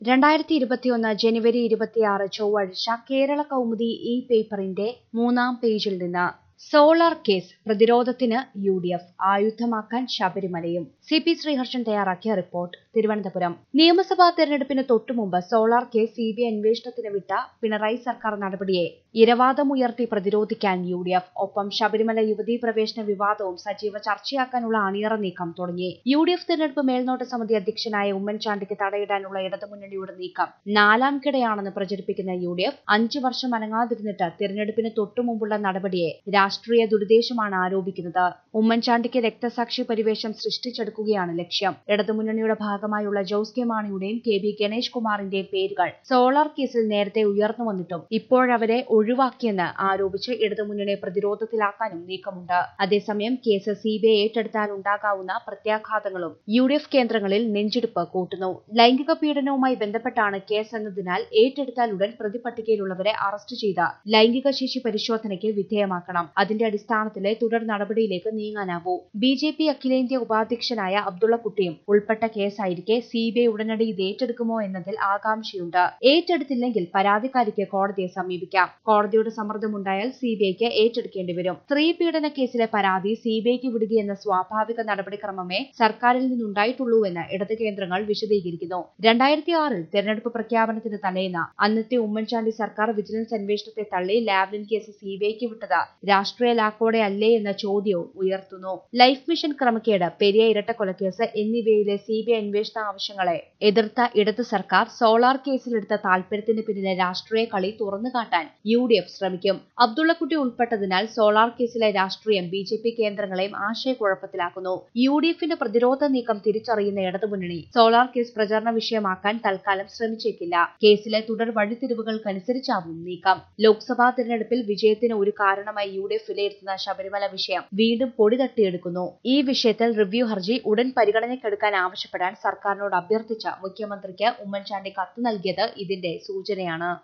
രണ്ടായിരത്തി ഇരുപത്തിയൊന്ന് ജനുവരി ഇരുപത്തിയാറ് ചൊവ്വാഴ്ച കേരള കൗമുദി ഈ പേപ്പറിന്റെ മൂന്നാം പേജിൽ നിന്ന് സോളാർ കേസ് പ്രതിരോധത്തിന് യു ഡി എഫ് ആയുധമാക്കാൻ ശബരിമലയും സി പി ശ്രീഹർഷൻ തയ്യാറാക്കിയ റിപ്പോർട്ട് തിരുവനന്തപുരം നിയമസഭാ തെരഞ്ഞെടുപ്പിന് തൊട്ടുമുമ്പ് solar case C B I അന്വേഷണത്തിന് വിട്ട പിണറായി സർക്കാർ നടപടിയെ ഇരവാദമുയർത്തി പ്രതിരോധിക്കാൻ യു ഡി എഫ് ഒപ്പം ശബരിമല യുവതീ പ്രവേശന വിവാദവും സജീവ ചർച്ചയാക്കാനുള്ള അണിയറ നീക്കം തുടങ്ങി യു ഡി എഫ് തെരഞ്ഞെടുപ്പ് മേൽനോട്ട സമിതി അധ്യക്ഷനായ ഉമ്മൻചാണ്ടിക്ക് തടയിടാനുള്ള ഇടതുമുന്നണിയുടെ നീക്കം നാലാം കിടയാണെന്ന് പ്രചരിപ്പിക്കുന്ന യു ഡി എഫ് അഞ്ചു വർഷം അനങ്ങാതിരുന്നിട്ട് തിരഞ്ഞെടുപ്പിന് തൊട്ടുമുമ്പുള്ള നടപടിയെ രാഷ്ട്രീയ ദുരുദ്ദേശമാണ് ആരോപിക്കുന്നത് ഉമ്മൻചാണ്ടിക്ക് രക്തസാക്ഷി പരിവേഷം സൃഷ്ടിച്ചെടുക്കുകയാണ് ലക്ഷ്യം ഇടതുമുന്നണിയുടെ ഭാഗമായുള്ള ജോസ് കെ മാണിയുടെയും കെ ബി ഗണേഷ് കുമാറിന്റെയും പേരുകൾ സോളാർ കേസിൽ നേരത്തെ ഉയർന്നു വന്നിട്ടും ഇപ്പോഴവരെ ഒഴിവാക്കിയെന്ന് ആരോപിച്ച് ഇടതുമുന്നണിയെ പ്രതിരോധത്തിലാക്കാനും നീക്കമുണ്ട് അതേസമയം കേസ് സി ബി ഐ ഏറ്റെടുത്താൽ ഉണ്ടാകാവുന്ന പ്രത്യാഘാതങ്ങളും യു ഡി എഫ് കേന്ദ്രങ്ങളിൽ നെഞ്ചെടുപ്പ് കൂട്ടുന്നു ലൈംഗിക പീഡനവുമായി ബന്ധപ്പെട്ടാണ് കേസ് എന്നതിനാൽ ഏറ്റെടുത്താൽ ഉടൻ പ്രതിപട്ടികയിലുള്ളവരെ അറസ്റ്റ് ചെയ്ത് ലൈംഗിക ശേഷി പരിശോധനയ്ക്ക് വിധേയമാക്കണം അതിന്റെ അടിസ്ഥാനത്തിലെ തുടർ നടപടിയിലേക്ക് നീങ്ങാനാവൂ ബി ജെ പി അഖിലേന്ത്യാ ഉപാധ്യക്ഷനായ അബ്ദുള്ളക്കുട്ടിയും ഉൾപ്പെട്ട കേസായിരിക്കെ സി ബി ഐ ഉടനടി ഇത് ഏറ്റെടുക്കുമോ എന്നതിൽ ആകാംക്ഷയുണ്ട് ഏറ്റെടുത്തില്ലെങ്കിൽ പരാതിക്കാരിക്ക് കോടതിയെ സമീപിക്കാം കോടതിയുടെ സമ്മർദ്ദമുണ്ടായാൽ സി ബി ഐക്ക് ഏറ്റെടുക്കേണ്ടി വരും സ്ത്രീ പീഡന കേസിലെ പരാതി സി ബി ഐക്ക് വിടുകയെന്ന സ്വാഭാവിക നടപടിക്രമമേ സർക്കാരിൽ നിന്നുണ്ടായിട്ടുള്ളൂവെന്ന് ഇടത് കേന്ദ്രങ്ങൾ വിശദീകരിക്കുന്നു രണ്ടായിരത്തി ആറിൽ തെരഞ്ഞെടുപ്പ് പ്രഖ്യാപനത്തിന് തലേന്ന് അന്നത്തെ ഉമ്മൻചാണ്ടി സർക്കാർ വിജിലൻസ് അന്വേഷണത്തെ തള്ളി ലാവ്ലിൻ കേസ് സി ബി ഐക്ക് വിട്ടത് രാഷ്ട്രീയ ലാക്കോടെ അല്ലേ എന്ന ചോദ്യവും ഉയർത്തുന്നു ലൈഫ് മിഷൻ ക്രമക്കേട് പെരിയ ഇരട്ടക്കൊലക്കേസ് എന്നിവയിലെ സി ബി ഐ അന്വേഷണ ആവശ്യങ്ങളെ എതിർത്ത ഇടത് സർക്കാർ സോളാർ കേസിലെടുത്ത താൽപര്യത്തിന് പിന്നിലെ രാഷ്ട്രീയ കളി തുറന്നുകാട്ടാൻ യു ഡി എഫ് ശ്രമിക്കും അബ്ദുള്ളക്കുട്ടി ഉൾപ്പെട്ടതിനാൽ സോളാർ കേസിലെ രാഷ്ട്രീയം ബി ജെ പി കേന്ദ്രങ്ങളെയും ആശയക്കുഴപ്പത്തിലാക്കുന്നു യു ഡി എഫിന്റെ പ്രതിരോധ നീക്കം തിരിച്ചറിയുന്ന ഇടതുമുന്നണി സോളാർ കേസ് പ്രചാരണ വിഷയമാക്കാൻ തൽക്കാലം ശ്രമിച്ചേക്കില്ല കേസിലെ തുടർ വഴിത്തിരിവുകൾക്കനുസരിച്ചാവും നീക്കം ലോക്സഭാ തെരഞ്ഞെടുപ്പിൽ വിജയത്തിന് ഒരു കാരണമായി യു ഡി എഫ് വിലയിരുത്തുന്ന ശബരിമല വിഷയം വീണ്ടും പൊടി തട്ടിയെടുക്കുന്നു ഈ വിഷയത്തിൽ റിവ്യൂ ഹർജി ഉടൻ പരിഗണനയ്ക്കെടുക്കാൻ ആവശ്യപ്പെടാൻ സർക്കാരിനോട് അഭ്യർത്ഥിച്ച മുഖ്യമന്ത്രിക്ക് ഉമ്മൻചാണ്ടി കത്ത് നൽകിയത് ഇതിന്റെ സൂചനയാണ്